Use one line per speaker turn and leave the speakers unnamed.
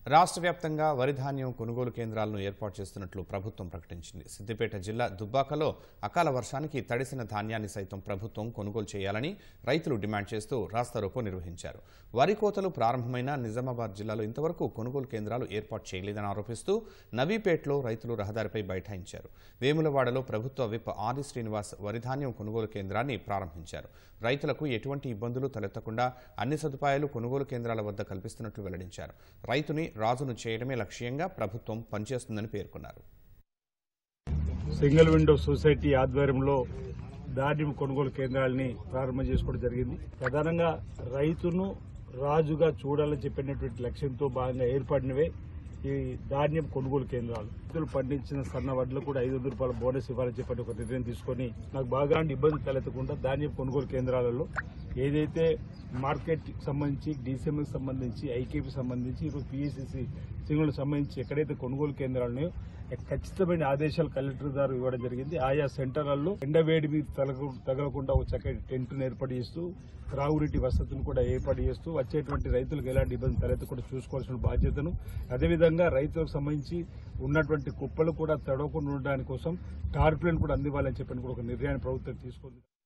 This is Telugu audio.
రాష్ట్ర వ్యాప్తంగా వరి ధాన్యం కొనుగోలు కేంద్రాలను ఏర్పాటు చేస్తున్నట్లు ప్రభుత్వం ప్రకటించింది సిద్దిపేట జిల్లా దుబ్బాకలో అకాల వర్షానికి తడిసిన ధాన్యాన్ని సైతం ప్రభుత్వం కొనుగోలు చేయాలని రైతులు డిమాండ్ చేస్తూ రాస్తారోకో నిర్వహించారు వరి కోతలు ప్రారంభమైన నిజామాబాద్ జిల్లాలో ఇంతవరకు కొనుగోలు కేంద్రాలు ఏర్పాటు చేయలేదని ఆరోపిస్తూ నవీపేటలో రైతులు రహదారిపై బైఠాయించారు వేములవాడలో ప్రభుత్వ విప్ ఆది శ్రీనివాస్ వరి ధాన్యం కొనుగోలు కేంద్రాన్ని ప్రారంభించారు రైతులకు ఎటువంటి ఇబ్బందులు తలెత్తకుండా అన్ని సదుపాయాలు కొనుగోలు కేంద్రాల వద్ద కల్పిస్తున్నట్లు వెల్లడించారు రైతుని రాజును చేయడమే లక్ష్యంగా ప్రభుత్వం పనిచేస్తుందని పేర్కొన్నారు
సింగిల్ విండో సొసైటీ ఆధ్వర్యంలో ధాన్యం కొనుగోలు కేంద్రాలని ప్రారంభం చేసుకోవడం జరిగింది ప్రధానంగా రైతును రాజుగా చూడాలని చెప్పినటువంటి లక్ష్యంతో భాగంగా ఏర్పడినవే ఈ ధాన్యం కొనుగోలు కేంద్రాలు రైతులు పండించిన సన్న వడ్లు కూడా ఐదు వందల రూపాయల బోనస్ ఇవ్వాలని చెప్పి ఒక నిర్ణయం తీసుకొని నాకు బాగా ఇబ్బంది తలెత్తకుండా ధాన్యం కొనుగోలు కేంద్రాలలో ఏదైతే మార్కెట్ సంబంధించి డీసీఎంకి సంబంధించి ఐకేపీ సంబంధించి ఇప్పుడు పిఎస్సిసి సింగులకు సంబంధించి ఎక్కడైతే కొనుగోలు కేంద్రాలు ఉన్నాయో ఖచ్చితమైన ఆదేశాలు కలెక్టర్ గారు ఇవ్వడం జరిగింది ఆయా సెంటర్లలో ఎండవేడి మీద తగల తగలకుండా ఒక చక్కటి టెంట్ను ఏర్పాటు చేస్తూ త్రాగునీటి వసతులు కూడా ఏర్పాటు చేస్తూ వచ్చేటువంటి రైతులకు ఎలాంటి ఇబ్బంది తలెత్తకుండా చూసుకోవాల్సిన బాధ్యతను అదేవిధంగా రైతులకు సంబంధించి ఉన్నటువంటి కుప్పలు కూడా తడవకుండా ఉండడానికి కోసం టార్పులను కూడా అందివ్వాలని చెప్పని కూడా ఒక నిర్ణయాన్ని ప్రభుత్వం తీసుకుంది